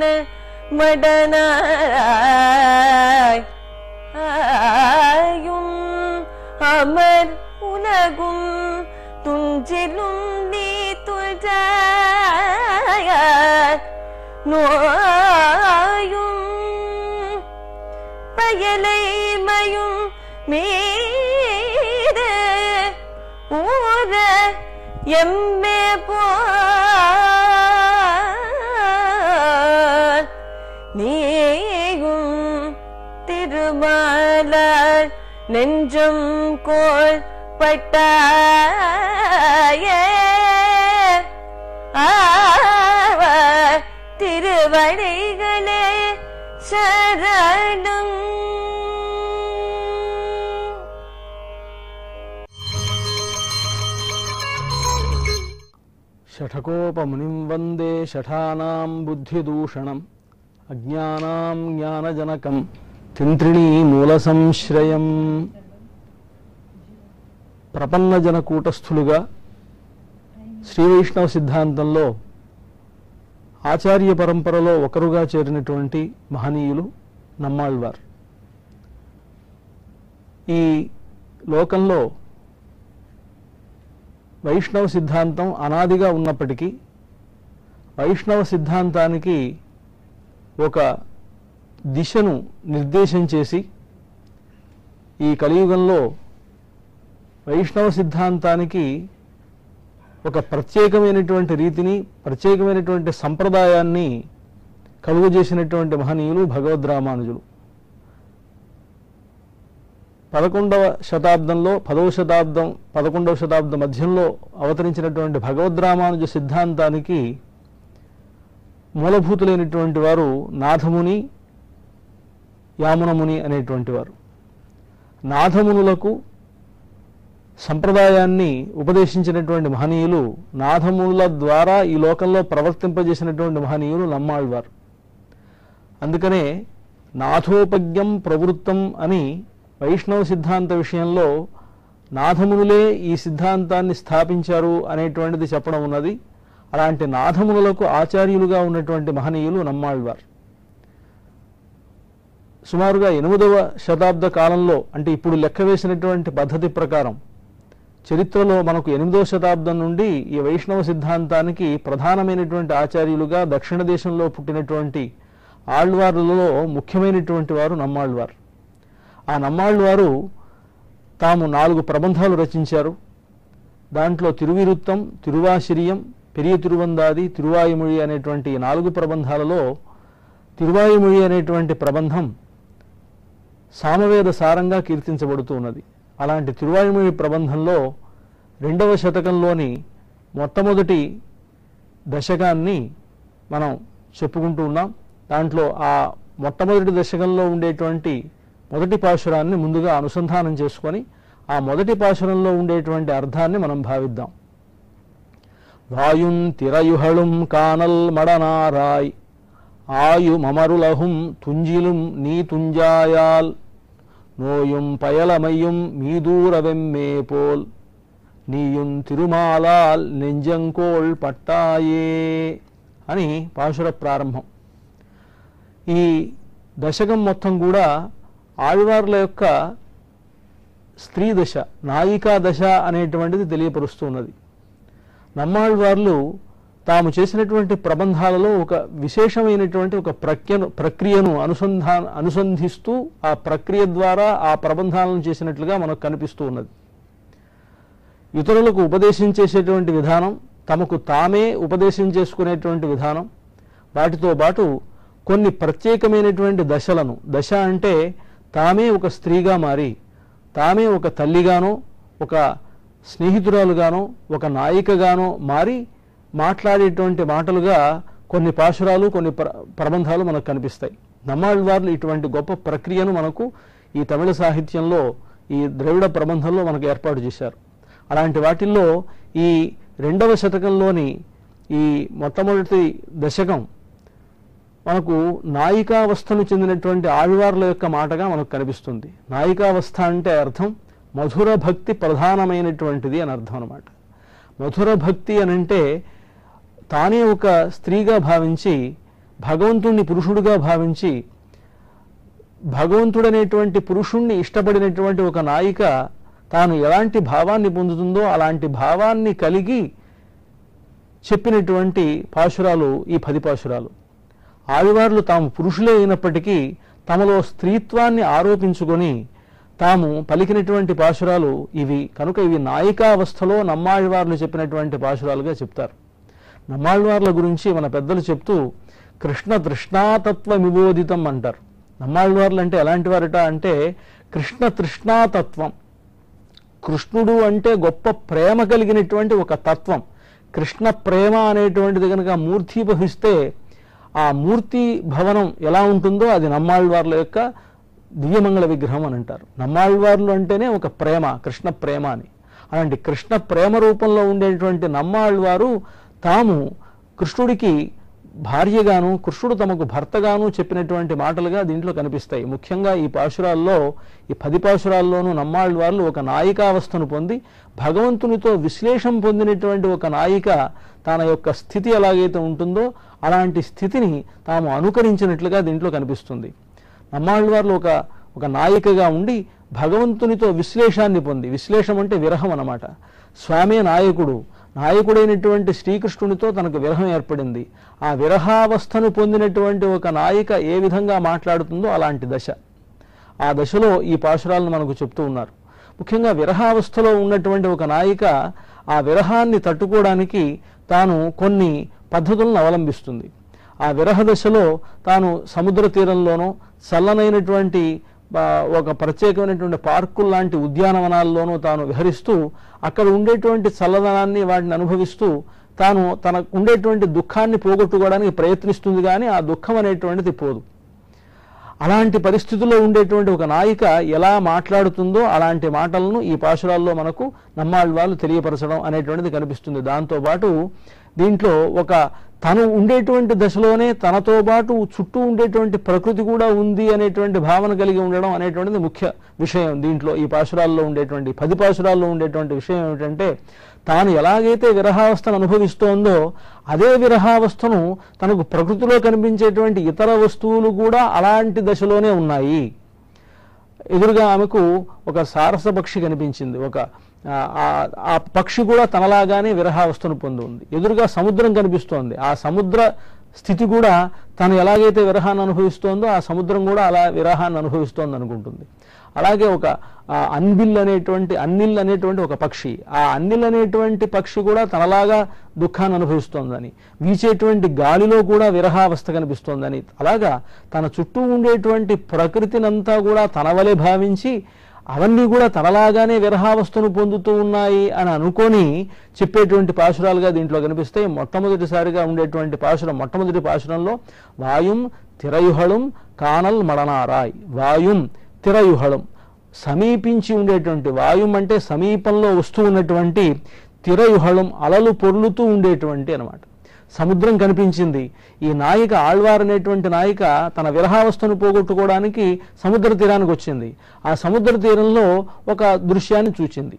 மடனாய் ஆயும் அமர் உலகும் துஞ்சிலும் நீ துள்ளாயார் நோயும் பயலை மயும் மீது ஊர எம்மே போல் நீயும் திருமாலார் நெஞ்சம் கோல் பட்டாயே ஆவ திருவடிகளே சரணம் షఠకోపమునిం వందే షఠానాం బుద్ధిదూషణం అజ్ఞానాం జ్ఞానజనకం తింత్రిణీ మూల సంశ్రయం ప్రపన్నజన కూటస్థులుగా శ్రీ వైష్ణవ సిద్ధాంతంలో ఆచార్య పరంపరలో ఒకరుగా చేరినటువంటి మహనీయులు నమ్మాళ్వార్ ఈ లోకంలో వైష్ణవ సిద్ధాంతం అనాదిగా ఉన్నప్పటికీ వైష్ణవ సిద్ధాంతానికి ఒక దిశను నిర్దేశం చేసి ఈ కలియుగంలో వైష్ణవ సిద్ధాంతానికి ఒక ప్రత్యేకమైనటువంటి రీతిని ప్రత్యేకమైనటువంటి సంప్రదాయాన్ని కలుగజేసినటువంటి మహనీయులు భగవద్ రామానుజులు పదకొండవ శతాబ్దంలో పదవ శతాబ్దం పదకొండవ శతాబ్దం మధ్యంలో అవతరించినటువంటి భగవద్ రామానుజ సిద్ధాంతానికి మూలభూతులైనటువంటి వారు నాథముని యామునముని అనేటువంటి వారు నాథమునులకు సంప్రదాయాన్ని ఉపదేశించినటువంటి మహనీయులు నాథమునుల ద్వారా ఈ లోకంలో ప్రవర్తింపజేసినటువంటి మహనీయులు నమ్మాళ్వారు అందుకనే నాథోపజ్ఞం ప్రవృత్తం అని వైష్ణవ సిద్ధాంత విషయంలో నాథమునులే ఈ సిద్ధాంతాన్ని స్థాపించారు అనేటువంటిది చెప్పడం ఉన్నది అలాంటి నాథమునులకు ఆచార్యులుగా ఉన్నటువంటి మహనీయులు నమ్మాళ్వార్ సుమారుగా ఎనిమిదవ శతాబ్ద కాలంలో అంటే ఇప్పుడు లెక్క వేసినటువంటి పద్ధతి ప్రకారం చరిత్రలో మనకు ఎనిమిదవ శతాబ్దం నుండి ఈ వైష్ణవ సిద్ధాంతానికి ప్రధానమైనటువంటి ఆచార్యులుగా దక్షిణ దేశంలో పుట్టినటువంటి ఆళ్వార్లలో ముఖ్యమైనటువంటి వారు నమ్మాళ్వార్ ఆ నమ్మాళ్ళు వారు తాము నాలుగు ప్రబంధాలు రచించారు దాంట్లో తిరువిరుత్తం తిరువాశిరియం పెరియ తిరువందాది తిరువాయుమొഴി అనేటువంటి ఈ నాలుగు ప్రబంధాలలో తిరువాయుమొഴి అనేటువంటి ప్రబంధం సామవేద సారంగా కీర్తించబడుతూ ఉన్నది అలాంటి తిరువాయుమొഴి ప్రబంధంలో రెండవ శతకంలోని మొట్టమొదటి దశకాన్ని మనం చెప్పుకుంటూ ఉన్నాం దాంట్లో ఆ మొట్టమొదటి దశకంలో ఉండేటువంటి మొదటి పాశురాన్ని ముందుగా అనుసంధానం చేసుకొని ఆ మొదటి పాశురంలో ఉండేటువంటి అర్థాన్ని మనం భావిద్దాం వాయుం తిరయుహళుం కానల్ మడనారాయ్ ఆయు మమరులహుం తుంజిలుం నీ తుంజాయాల్ నోయుం పయలమయ్యం మీదూరవెమ్మే పోల్ నీయుం తిరుమాలాల్ నెంజంకోళ్ పట్టాయే అని పాశుర ప్రారంభం ఈ దశకం మొత్తం కూడా ఆళ్వార్ల యొక్క స్త్రీ దశ నాయికా దశ అనేటువంటిది తెలియపరుస్తున్నది నమ్మాళ్వార్లు తాము చేసినటువంటి ప్రబంధాలలో ఒక విశేషమైనటువంటి ఒక ప్రక్రియను ప్రక్రియను అనుసంధా అనుసంధిస్తూ ఆ ప్రక్రియ ద్వారా ఆ ప్రబంధాలను చేసినట్లుగా మనకు కనిపిస్తూ ఉన్నది ఇతరులకు ఉపదేశం చేసేటువంటి విధానం తమకు తామే ఉపదేశం చేసుకునేటువంటి విధానం వాటితో పాటు కొన్ని ప్రత్యేకమైనటువంటి దశలను దశ అంటే తామే ఒక స్త్రీగా మారి తామే ఒక తల్లిగానో ఒక స్నేహితురాలుగానో ఒక నాయికగానో మారి మాట్లాడేటువంటి మాటలుగా కొన్ని పాశురాలు కొన్ని ప్ర ప్రబంధాలు మనకు కనిపిస్తాయి నమ్మాళ్వార్లు ఇటువంటి గొప్ప ప్రక్రియను మనకు ఈ తమిళ సాహిత్యంలో ఈ ద్రవిడ ప్రబంధంలో మనకు ఏర్పాటు చేశారు అలాంటి వాటిల్లో ఈ రెండవ శతకంలోని ఈ మొట్టమొదటి దశకం మనకు నాయికావస్థను చెందినటువంటి ఆళ్వార్ల యొక్క మాటగా మనకు కనిపిస్తుంది నాయికావస్థ అంటే అర్థం మధుర భక్తి ప్రధానమైనటువంటిది అని అర్థం అనమాట మధుర భక్తి అని అంటే తానే ఒక స్త్రీగా భావించి భగవంతుణ్ణి పురుషుడుగా భావించి భగవంతుడనేటువంటి పురుషుణ్ణి ఇష్టపడినటువంటి ఒక నాయిక తాను ఎలాంటి భావాన్ని పొందుతుందో అలాంటి భావాన్ని కలిగి చెప్పినటువంటి పాశురాలు ఈ పది పాశురాలు ఆదివారులు తాము పురుషులే అయినప్పటికీ తమలో స్త్రీత్వాన్ని ఆరోపించుకొని తాము పలికినటువంటి పాశురాలు ఇవి కనుక ఇవి నాయికావస్థలో నమ్మాళ్వార్లు చెప్పినటువంటి పాశురాలుగా చెప్తారు నమ్మాళ్వార్ల గురించి మన పెద్దలు చెప్తూ కృష్ణ తృష్ణాతత్వ విబోధితం అంటారు నమ్మాళ్వార్లు అంటే ఎలాంటి వారట అంటే కృష్ణ తృష్ణాతత్వం కృష్ణుడు అంటే గొప్ప ప్రేమ కలిగినటువంటి ఒక తత్వం కృష్ణ ప్రేమ అనేటువంటిది కనుక మూర్తీభవిస్తే ఆ మూర్తి భవనం ఎలా ఉంటుందో అది నమ్మాళ్వార్ల యొక్క దివ్యమంగళ విగ్రహం అని అంటారు నమ్మాళ్వార్లు అంటేనే ఒక ప్రేమ కృష్ణ ప్రేమ అని అలాంటి కృష్ణ ప్రేమ రూపంలో ఉండేటువంటి నమ్మాళ్వారు తాము కృష్ణుడికి భార్యగాను కృష్ణుడు తమకు భర్తగాను చెప్పినటువంటి మాటలుగా దీంట్లో కనిపిస్తాయి ముఖ్యంగా ఈ పాశురాల్లో ఈ పది పాశురాల్లోనూ నమ్మాళ్ళ వాళ్ళు ఒక నాయికావస్థను పొంది భగవంతునితో విశ్లేషం పొందినటువంటి ఒక నాయిక తన యొక్క స్థితి ఎలాగైతే ఉంటుందో అలాంటి స్థితిని తాము అనుకరించినట్లుగా దీంట్లో కనిపిస్తుంది నమ్మాళ్ళవార్లు ఒక ఒక నాయికగా ఉండి భగవంతునితో విశ్లేషాన్ని పొంది విశ్లేషం అంటే విరహం అన్నమాట స్వామే నాయకుడు నాయకుడైనటువంటి శ్రీకృష్ణునితో తనకు విరహం ఏర్పడింది ఆ విరహావస్థను పొందినటువంటి ఒక నాయిక ఏ విధంగా మాట్లాడుతుందో అలాంటి దశ ఆ దశలో ఈ పాశురాలను మనకు చెప్తూ ఉన్నారు ముఖ్యంగా విరహావస్థలో ఉన్నటువంటి ఒక నాయిక ఆ విరహాన్ని తట్టుకోవడానికి తాను కొన్ని పద్ధతులను అవలంబిస్తుంది ఆ విరహ దశలో తాను సముద్ర తీరంలోనో చల్లనైనటువంటి ఆ, ఒక ప్రత్యేకమైనటువంటి పార్కుల లాంటి ఉద్యానవనాల్లోనూ తాను విహరిస్తూ అక్కడ ఉండేటువంటి చల్లదనాన్ని వాటిని అనుభవిస్తూ తాను తనకు ఉండేటువంటి దుఃఖాన్ని పోగొట్టుకోవడానికి ప్రయత్నిస్తుంది కానీ ఆ దుఃఖం అనేటువంటిది పోదు అలాంటి పరిస్థితుల్లో ఉండేటువంటి ఒక నాయిక ఎలా మాట్లాడుతుందో అలాంటి మాటలను ఈ పాశురాల్లో మనకు నమ్మాళ్ళవాళ్ళు తెలియపరచడం అనేటువంటిది కనిపిస్తుంది దాంతోపాటు దీంట్లో ఒక తను ఉండేటువంటి దశలోనే తనతో పాటు చుట్టూ ఉండేటువంటి ప్రకృతి కూడా ఉంది అనేటువంటి భావన కలిగి ఉండడం అనేటువంటిది ముఖ్య విషయం దీంట్లో ఈ పాశురాల్లో ఉండేటువంటి పది పాశురాల్లో ఉండేటువంటి విషయం ఏమిటంటే తాను ఎలాగైతే విరహావస్థను అనుభవిస్తోందో అదే విరహావస్థను తనకు ప్రకృతిలో కనిపించేటువంటి ఇతర వస్తువులు కూడా అలాంటి దశలోనే ఉన్నాయి ఎదురుగా ఆమెకు ఒక సారస పక్షి కనిపించింది ఒక ఆ, ఆ- ఆ పక్షి కూడా తనలాగానే విరహావస్థను పొంది ఉంది ఎదురుగా సముద్రం కనిపిస్తోంది ఆ సముద్ర స్థితి కూడా తను ఎలాగైతే విరహాన్ని అనుభవిస్తోందో ఆ సముద్రం కూడా అలా విరహాన్ని అనుభవిస్తోంది అనుకుంటుంది అలాగే ఒక ఆ, అన్బిల్ అనేటువంటి అన్నిల్ అనేటువంటి ఒక పక్షి ఆ అన్నిల్ అనేటువంటి పక్షి కూడా తనలాగా దుఃఖాన్ని అనుభవిస్తోందని వీచేటువంటి గాలిలో కూడా విరహావస్థ కనిపిస్తోందని అలాగా తన చుట్టూ ఉండేటువంటి ప్రకృతినంతా కూడా తన వలె భావించి అవన్నీ కూడా తనలాగానే విరహావస్థను పొందుతూ ఉన్నాయి అని అనుకొని చెప్పేటువంటి పాశురాలుగా దీంట్లో కనిపిస్తాయి మొట్టమొదటిసారిగా ఉండేటువంటి పాశురం మొట్టమొదటి పాశురంలో వాయుం తిరయుహళం కానల్ మడనారాయ్ వాయుం తిరయుహళం సమీపించి ఉండేటువంటి వాయుం అంటే సమీపంలో వస్తూ ఉన్నటువంటి తిరయుహళం అలలు పొర్లుతూ ఉండేటువంటి అన్నమాట సముద్రం కనిపించింది ఈ నాయిక ఆళ్వార్ అనేటువంటి నాయిక తన విరహావస్థను పోగొట్టుకోవడానికి సముద్ర తీరానికి వచ్చింది ఆ సముద్ర తీరంలో ఒక దృశ్యాన్ని చూచింది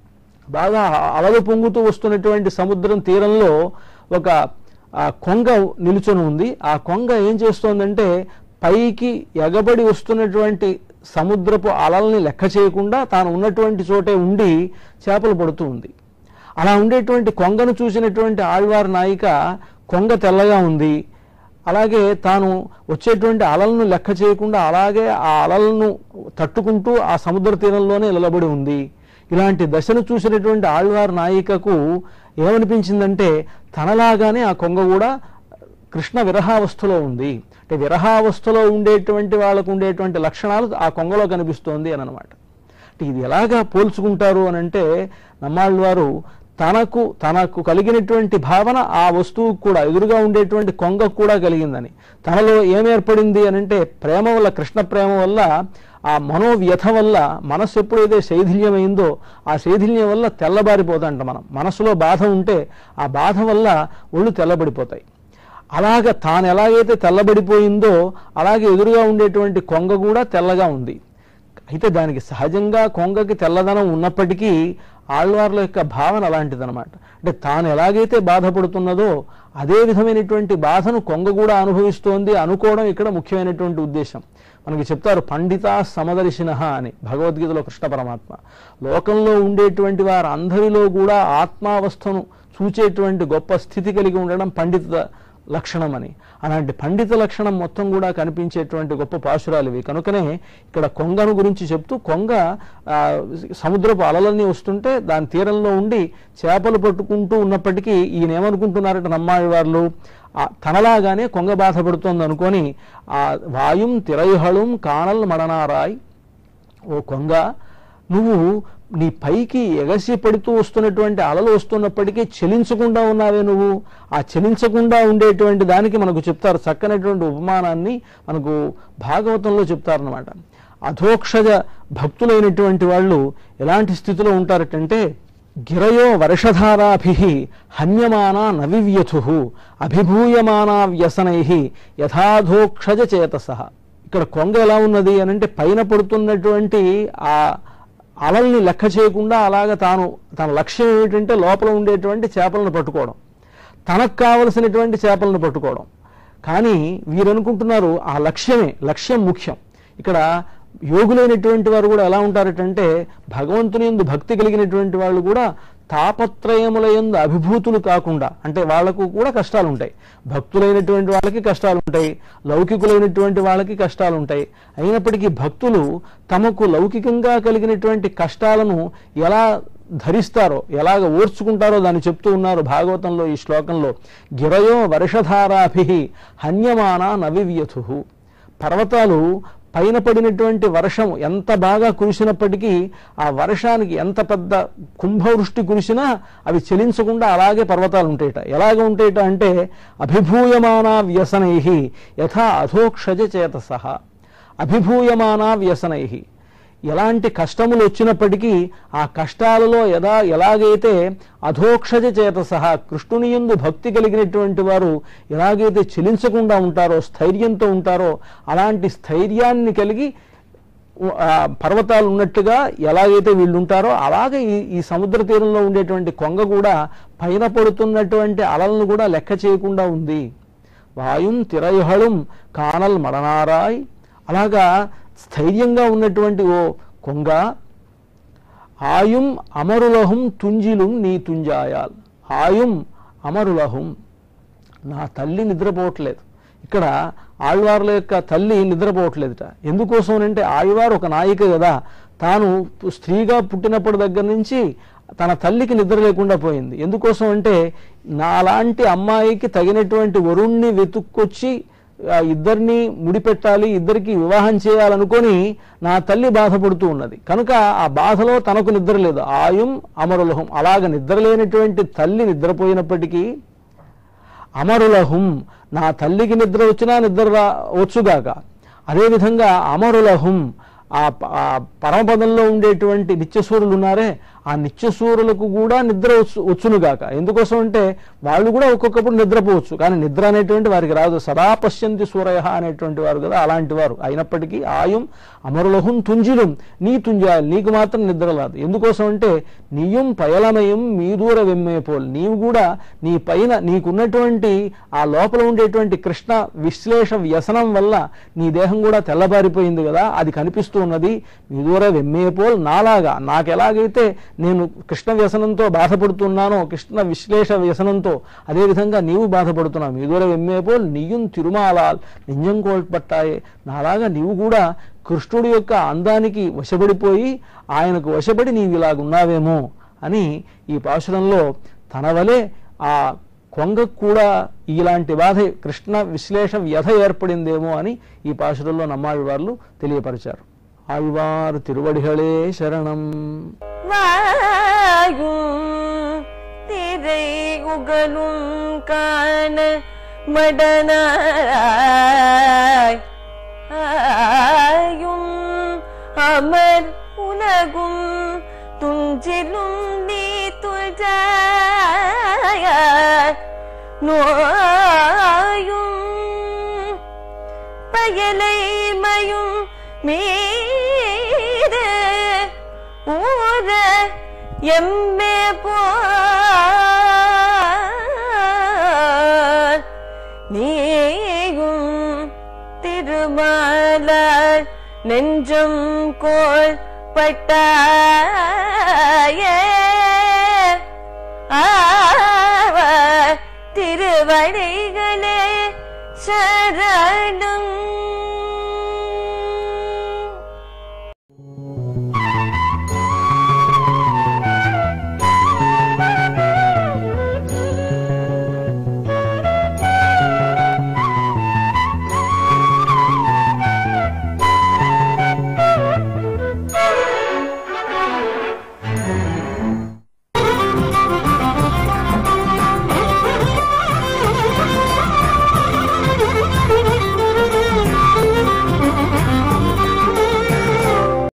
బాగా అలలు పొంగుతూ వస్తున్నటువంటి సముద్రం తీరంలో ఒక ఆ, కొంగ నిలుచొని ఉంది ఆ కొంగ ఏం చేస్తోందంటే పైకి ఎగబడి వస్తున్నటువంటి సముద్రపు అలల్ని లెక్క చేయకుండా తాను ఉన్నటువంటి చోటే ఉండి చేపలు పడుతూ ఉంది అలా ఉండేటువంటి కొంగను చూసినటువంటి ఆళ్వార్ నాయిక కొంగ తెల్లగా ఉంది అలాగే తాను వచ్చేటువంటి అలలను లెక్క చేయకుండా అలాగే ఆ అలలను తట్టుకుంటూ ఆ సముద్ర తీరంలోనే నిలబడి ఉంది ఇలాంటి దశను చూసినటువంటి ఆళ్వార్ నాయికకు ఏమనిపించిందంటే తనలాగానే ఆ కొంగ కూడా కృష్ణ విరహావస్థలో ఉంది అంటే విరహావస్థలో ఉండేటువంటి వాళ్ళకు ఉండేటువంటి లక్షణాలు ఆ కొంగలో కనిపిస్తోంది అని అనమాట అంటే ఇది ఎలాగా పోల్చుకుంటారు అని అంటే నమ్మాళ్ళ వారు తనకు తనకు కలిగినటువంటి భావన ఆ వస్తువు కూడా ఎదురుగా ఉండేటువంటి కొంగకు కూడా కలిగిందని తనలో ఏం ఏర్పడింది అని అంటే ప్రేమ వల్ల కృష్ణ ప్రేమ వల్ల ఆ మనోవ్యథ వల్ల మనస్సు ఎప్పుడైతే శైథిల్యమైందో ఆ శైథిల్యం వల్ల తెల్లబారిపోతాంట మనం మనసులో బాధ ఉంటే ఆ బాధ వల్ల ఒళ్ళు తెల్లబడిపోతాయి అలాగ తాను ఎలాగైతే తెల్లబడిపోయిందో అలాగే ఎదురుగా ఉండేటువంటి కొంగ కూడా తెల్లగా ఉంది అయితే దానికి సహజంగా కొంగకి తెల్లదనం ఉన్నప్పటికీ ఆళ్వార్ల యొక్క భావన అలాంటిదన్నమాట అంటే తాను ఎలాగైతే బాధపడుతున్నదో అదే విధమైనటువంటి బాధను కొంగ కూడా అనుభవిస్తోంది అనుకోవడం ఇక్కడ ముఖ్యమైనటువంటి ఉద్దేశం మనకి చెప్తారు పండిత సమదర్శిన అని భగవద్గీతలో కృష్ణ పరమాత్మ లోకంలో ఉండేటువంటి వారందరిలో కూడా ఆత్మావస్థను చూచేటువంటి గొప్ప స్థితి కలిగి ఉండడం పండిత లక్షణం అని అలాంటి పండిత లక్షణం మొత్తం కూడా కనిపించేటువంటి గొప్ప పాశురాలు ఇవి కనుకనే ఇక్కడ కొంగను గురించి చెప్తూ కొంగ ఆ, సముద్రపు అలలన్నీ వస్తుంటే దాని తీరంలో ఉండి చేపలు పట్టుకుంటూ ఉన్నప్పటికీ ఈయన ఏమనుకుంటున్నారట నమ్మాయి వాళ్ళు తనలాగానే కొంగ బాధపడుతోంది అనుకొని ఆ వాయుం తిరయుహళం కానల్ మడనారాయ్ ఓ కొంగ నువ్వు నీ పైకి ఎగసి పడుతూ వస్తున్నటువంటి అలలు వస్తున్నప్పటికీ చలించకుండా ఉన్నావే నువ్వు ఆ చలించకుండా ఉండేటువంటి దానికి మనకు చెప్తారు చక్కనటువంటి ఉపమానాన్ని మనకు భాగవతంలో చెప్తారనమాట అధోక్షజ భక్తులైనటువంటి వాళ్ళు ఎలాంటి స్థితిలో ఉంటారటంటే గిరయో వర్షధారాభి హన్యమానా నవివ్యథు అభిభూయమానా వ్యసనై యథాధోక్షజ చేతస ఇక్కడ కొంగ ఎలా ఉన్నది అని అంటే పైన పడుతున్నటువంటి ఆ అలల్ని లెక్క చేయకుండా అలాగ తాను తన లక్ష్యం ఏమిటంటే లోపల ఉండేటువంటి చేపలను పట్టుకోవడం తనకు కావలసినటువంటి చేపలను పట్టుకోవడం కానీ వీరు అనుకుంటున్నారు ఆ లక్ష్యమే లక్ష్యం ముఖ్యం ఇక్కడ యోగులైనటువంటి వారు కూడా ఎలా ఉంటారటంటే భగవంతుని యందు భక్తి కలిగినటువంటి వాళ్ళు కూడా తాపత్రయముల యందు అభిభూతులు కాకుండా అంటే వాళ్లకు కూడా కష్టాలు ఉంటాయి భక్తులైనటువంటి వాళ్ళకి కష్టాలు ఉంటాయి లౌకికులైనటువంటి వాళ్ళకి కష్టాలు ఉంటాయి అయినప్పటికీ భక్తులు తమకు లౌకికంగా కలిగినటువంటి కష్టాలను ఎలా ధరిస్తారో ఎలాగ ఓర్చుకుంటారో దాన్ని చెప్తూ ఉన్నారు భాగవతంలో ఈ శ్లోకంలో గిరయో వర్షధారాభి హన్యమాన నవివ్యథు పర్వతాలు పైన పడినటువంటి వర్షం ఎంత బాగా కురిసినప్పటికీ ఆ వర్షానికి ఎంత పెద్ద కుంభవృష్టి కురిసినా అవి చెలించకుండా అలాగే పర్వతాలు ఉంటాయట ఎలాగ ఉంటాయట అంటే అభిభూయమానా వ్యసనై యథా అధోక్షజ చేతస అభిభూయమానా వ్యసనై ఎలాంటి కష్టములు వచ్చినప్పటికీ ఆ కష్టాలలో ఎలా ఎలాగైతే అధోక్షజ చేత సహా కృష్ణుని యందు భక్తి కలిగినటువంటి వారు ఎలాగైతే చెలించకుండా ఉంటారో స్థైర్యంతో ఉంటారో అలాంటి స్థైర్యాన్ని కలిగి ఆ పర్వతాలు ఉన్నట్టుగా ఎలాగైతే వీళ్ళు ఉంటారో అలాగే ఈ ఈ సముద్ర తీరంలో ఉండేటువంటి కొంగ కూడా పైన పడుతున్నటువంటి అలలను కూడా లెక్క చేయకుండా ఉంది వాయుం తిరయుహళం కానల్ మడనారాయ్ అలాగా స్థైర్యంగా ఉన్నటువంటి ఓ కొంగ ఆయుం అమరులహం తుంజిలుం నీ తుంజాయాల్ ఆయుం అమరులహం నా తల్లి నిద్రపోవట్లేదు ఇక్కడ ఆళ్వార్ల యొక్క తల్లి నిద్రపోవట్లేదుట ఎందుకోసం అంటే ఆళ్వారు ఒక నాయిక కదా తాను స్త్రీగా పుట్టినప్పటి దగ్గర నుంచి తన తల్లికి నిద్ర లేకుండా పోయింది ఎందుకోసం అంటే నాలాంటి అమ్మాయికి తగినటువంటి వరుణ్ణి వెతుక్కొచ్చి ఆ ఇద్దరిని ముడిపెట్టాలి ఇద్దరికి వివాహం చేయాలనుకొని నా తల్లి బాధపడుతూ ఉన్నది కనుక ఆ బాధలో తనకు నిద్ర లేదు ఆయుం అమరులహం అలాగ నిద్ర లేనటువంటి తల్లి నిద్రపోయినప్పటికీ అమరులహుం నా తల్లికి నిద్ర వచ్చినా నిద్ర రా వచ్చుగాక అదేవిధంగా అమరులహుం ఆ ప- ఆ పరమపదంలో ఉండేటువంటి నిత్యసూరులు ఉన్నారే ఆ నిత్యసూరులకు కూడా నిద్ర వచ్చు వచ్చునుగాక ఎందుకోసం అంటే వాళ్ళు కూడా ఒక్కొక్కప్పుడు నిద్రపోవచ్చు కానీ నిద్ర అనేటువంటి వారికి రాదు సదా పశ్యంతి సూరయ అనేటువంటి వారు కదా అలాంటి వారు అయినప్పటికీ ఆయుం అమరులహుం తుంజిలుం నీ తుంజాలి నీకు మాత్రం నిద్ర రాదు ఎందుకోసం అంటే నీయం పయలమయం మీదూర వెమ్మేపోల్ నీవు కూడా నీ పైన నీకున్నటువంటి ఆ లోపల ఉండేటువంటి కృష్ణ విశ్లేష వ్యసనం వల్ల నీ దేహం కూడా తెల్లబారిపోయింది కదా అది కనిపిస్తూ ఉన్నది మీదూర వెమ్మేపోల్ నాలాగా నాకెలాగైతే నేను కృష్ణ వ్యసనంతో బాధపడుతున్నానో కృష్ణ విశ్లేష వ్యసనంతో అదేవిధంగా నీవు బాధపడుతున్నావు మీదూర వెమ్మేపోల్ నీయుం తిరుమాలాల్ నింజం కోల్పట్టాయే నాలాగా నీవు కూడా కృష్ణుడి యొక్క అందానికి వశపడిపోయి ఆయనకు వశపడి నీవు ఇలాగున్నావేమో అని ఈ పాశురంలో తన వలె ఆ కొంగకు కూడా ఇలాంటి బాధ కృష్ణ విశ్లేష వ్యధ ఏర్పడిందేమో అని ఈ పాశురంలో నమ్మాళ్ళ వాళ్ళు తెలియపరిచారు ఆళ్వారు తిరువడిகளே శరణం வாயும் திரை உகலும் காண மடனாய் ஆயும் அமர் உலகும் துஞ்சிலும் நீ துஜாய நோயும் பயலை மயும் மீதுர இது ஊர எம்மே போர் நீயும் திருமாலார் நெஞ்சம் கோல் பட்டாயே ஆவ திருவடிகளே சரணம்